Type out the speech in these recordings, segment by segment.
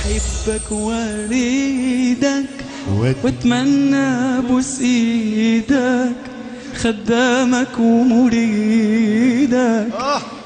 بحبك واريدك واتمنى ابوس ايدك خدامك ومريدك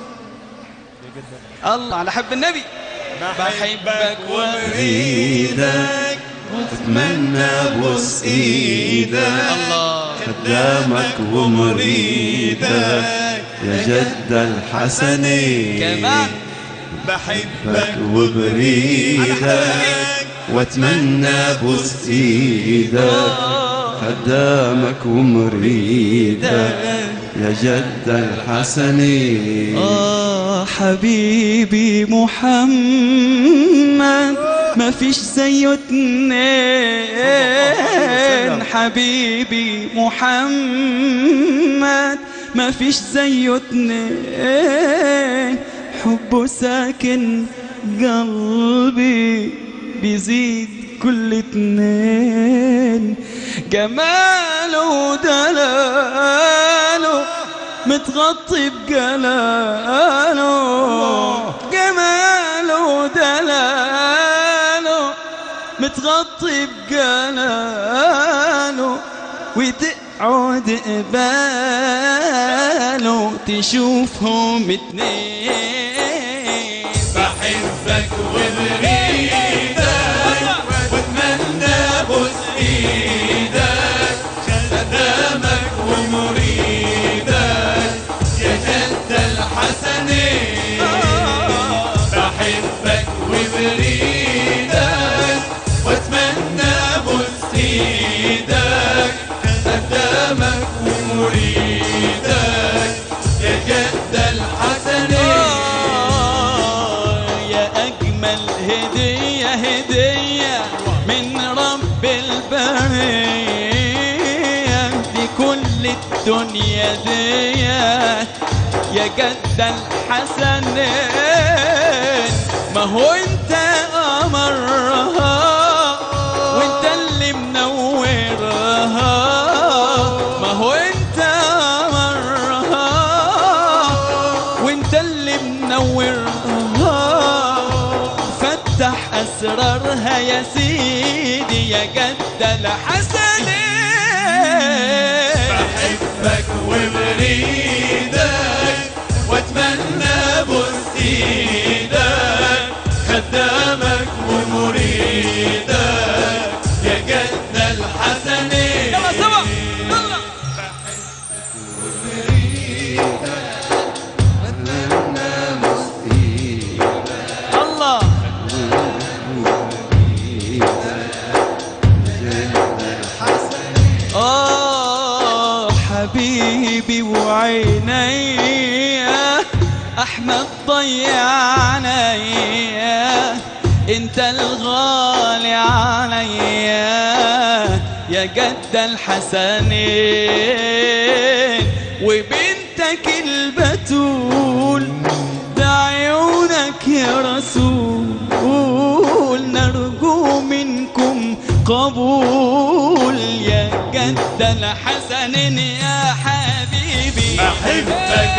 الله على حب النبي بحبك واريدك واتمنى ابوس ايدك الله خدامك ومريدك يا جد الحسني كمان بحبك وبريدك واتمنى ابوس ايدك خدامك ومريدك يا جد الحسني آه حبيبي محمد ما فيش زيه اتنين حبيبي محمد ما فيش زيه اتنين حبه ساكن قلبي بيزيد كل اتنين جماله ودلاله متغطي بجلاله جماله ودلاله متغطي بجلاله وتقعد قباله تشوفهم اتنين بحبك وبريدك واتمنى ابوس ايدك خدامك ومريدك يا جد الحسني بحبك وبريدك واتمنى ابوس ايدك خدامك ومريدك يا جد الحسني يا أجمل هدية هدية من رب البرية لكل الدنيا دي يا جد الحسنين ما هو انت قمرها وانت اللي منورها ما هو انت قمرها وانت اللي منورها فتح اسرارها يا سيدي يا جد الحسنين بحبك وبريدك واتمنى ابوس ايدك خدامك ومريدك يا جد الحسنين يلا سوا يلا الله آه حبيبي وعيني أحمد ضيعني انت الغالي عليا يا جد الحسنين وبنتك البتول بعيونك يا رسول نرجو منكم قبول يا جد الحسنين يا حبيبي بحبك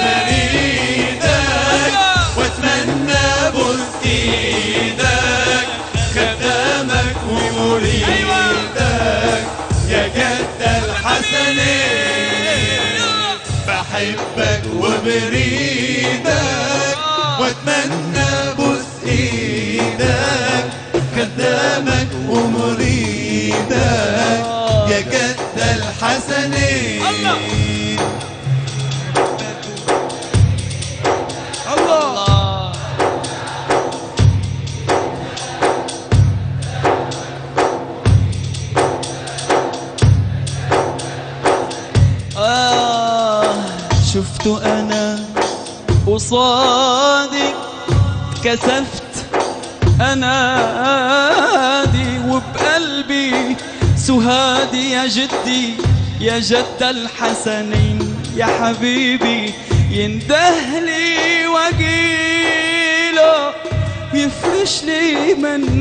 وبريدك واتمنى ابوس ايدك خدامك ومريدك يا جد الحسنين بحبك وبريدك واتمنى ابوس ايدك خدامك ومريدك يا جد الحسنين الله آه شفت أنا قصادي كسفت أنادي وبقلبي سهادي يا جدي يا جد الحسنين يا حبيبي يندهلي وجيله يفرش لي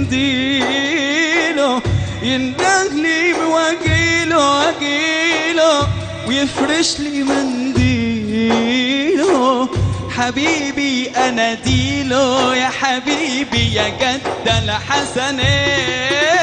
منديله يندهلي بوجيله وجيله ويفرش لي منديله حبيبي أنا ديلو يا حبيبي يا جد الحسنين